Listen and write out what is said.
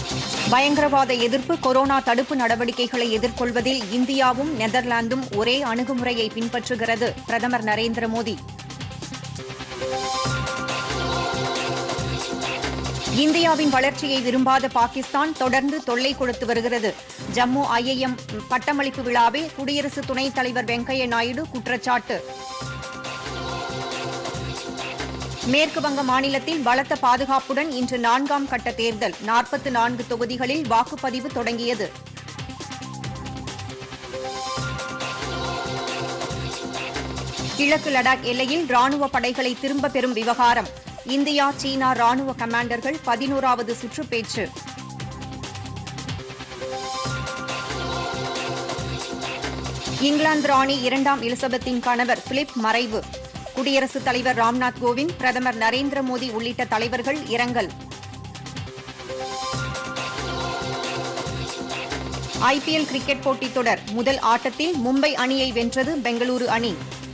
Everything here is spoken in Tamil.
பயங்கரவாத எதிர்ப்பு கொரோனா தடுப்பு நடவடிக்கைகளை எதிர்கொள்வதில் இந்தியாவும் நெதர்லாந்தும் ஒரே அணுகுமுறையை பின்பற்றுகிறது பிரதமர் நரேந்திர மோடி இந்தியாவின் வளர்ச்சியை விரும்பாத பாகிஸ்தான் தொடர்ந்து தொல்லை கொடுத்து வருகிறது ஜம்மு ஐஐஎம் பட்டமளிப்பு விழாவில் குடியரசு துணைத் தலைவர் வெங்கையா நாயுடு குற்றச்சாட்டு மேற்கு வங்க மாநிலத்தில் பலத்த பாதுகாப்புடன் இன்று நான்காம் கட்ட தேர்தல் நாற்பத்து நான்கு தொகுதிகளில் வாக்குப்பதிவு தொடங்கியது கிழக்கு லடாக் எல்லையில் ராணுவ படைகளை திரும்பப் பெறும் விவகாரம் இந்தியா சீனா ராணுவ கமாண்டர்கள் பதினோராவது சுற்று பேச்சு இங்கிலாந்து ராணி இரண்டாம் எலிசபெத்தின் கணவர் பிலிப் மறைவு குடியரசுத் தலைவர் ராம்நாத் கோவிந்த் பிரதமர் நரேந்திர மோடி உள்ளிட்ட தலைவர்கள் இரங்கல் ஐபிஎல் கிரிக்கெட் போட்டித் தொடர் முதல் ஆட்டத்தில் மும்பை அணியை வென்றது பெங்களூரு அணி